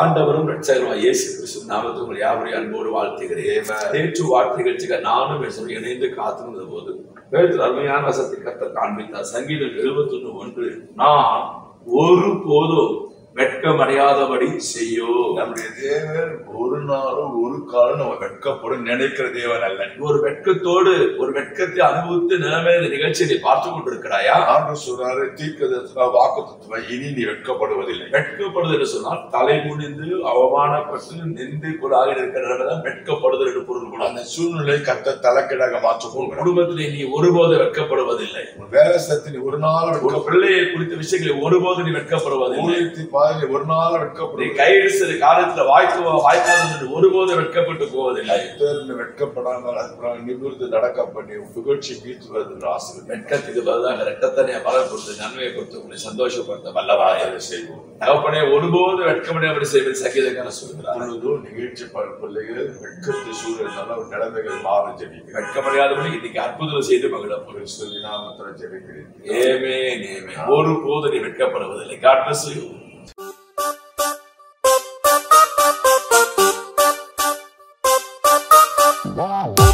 ஆண்டவரும் ரட்சகரும் இயேசு கிறிஸ்து நாமத்தில் உங்கள் யாவரையும் அன்போடு வாழ்த்துகிறேன் நேற்று வார்த்தை நிகழ்ச்சிக்கு நானும் என் சொல்லி இணைந்து காத்திருந்த போது வேதத்தில் அருமையான வசத்தை கத்த காண்பித்தார் சங்கீதம் எழுபத்தி ஒன்று ஒன்று நான் ஒரு போதும் வெட்கமடையாதபடி செய்யோ நம்முடைய தேவன் ஒரு நாளும் ஒரு காலம் நம்ம வெட்கப்பட நினைக்கிற தேவன் அல்ல ஒரு வெட்கத்தோடு ஒரு வெட்கத்தை அனுபவித்து நிலைமை இந்த நிகழ்ச்சியை நீ பார்த்து கொண்டிருக்கிறாயா ஆண்டு சொல்றாரு தீர்க்கதரிசன வாக்கு இனி நீ வெட்கப்படுவதில்லை வெட்கப்படுதல் என்று சொன்னால் தலை குனிந்து அவமானப்பட்டு நின்று கூடாக இருக்கிறதான் வெட்கப்படுதல் என்று பொருள் கொள்ளும். அந்த சூழ்நிலை கத்த தலைக்கீழாக மாற்ற உன் போகிறார் குடும்பத்திலே நீ ஒருபோது வெட்கப்படுவதில்லை உன் வேலை சத்தி நீ ஒரு நாள் ஒரு வெட்கப்பட பிள்ளையை குறித்த விஷயங்களை ஒருபோது நீ வெட்கப்படுவதில்லை ஊழியத்தின் பாதை நீ ஒரு நாள் நீ வெட்கப்படும் கையெழு சிறு காலத்துல வாய்க்கு வாய்க்காது என்று ஒருபோது வெட்கப்பட்டு போவதில்லை தேர்ந்து வெட்கப்படாமல் அப்புறம் நிமிர்ந்து நடக்க பண்ணி புகழ்ச்சி மீட்டு வருது ஆசிரியர் வெட்கத்துக்கு பதிலாக ரெட்டத்தனைய பலன் கொடுத்து நன்மையை கொடுத்து உன்னை சந்தோஷப்படுத்த வல்லவாய் அதை செய்வோம் தகப்பனே ஒருபோது வெட்கமடையாமல் செய்வது சங்கீதக்கான சொல்கிறார் பொழுதும் நிகழ்ச்சி ப- பிள்ளைகள் வெட்கத்து சூழல் ஒரு நிலைமைகள் மாற ஜெபிக்கிறேன் வெட்கமடையாதபடி இன்னைக்கு அற்புதம் செய்து மகிழப்படும் சொல்லி நாமத்தில் ஜெபிக்கிறேன் ஏமே நேமே ஒரு போது நீ வெட்கப்படுவதில்லை காட் பிளஸ் யூ Wow.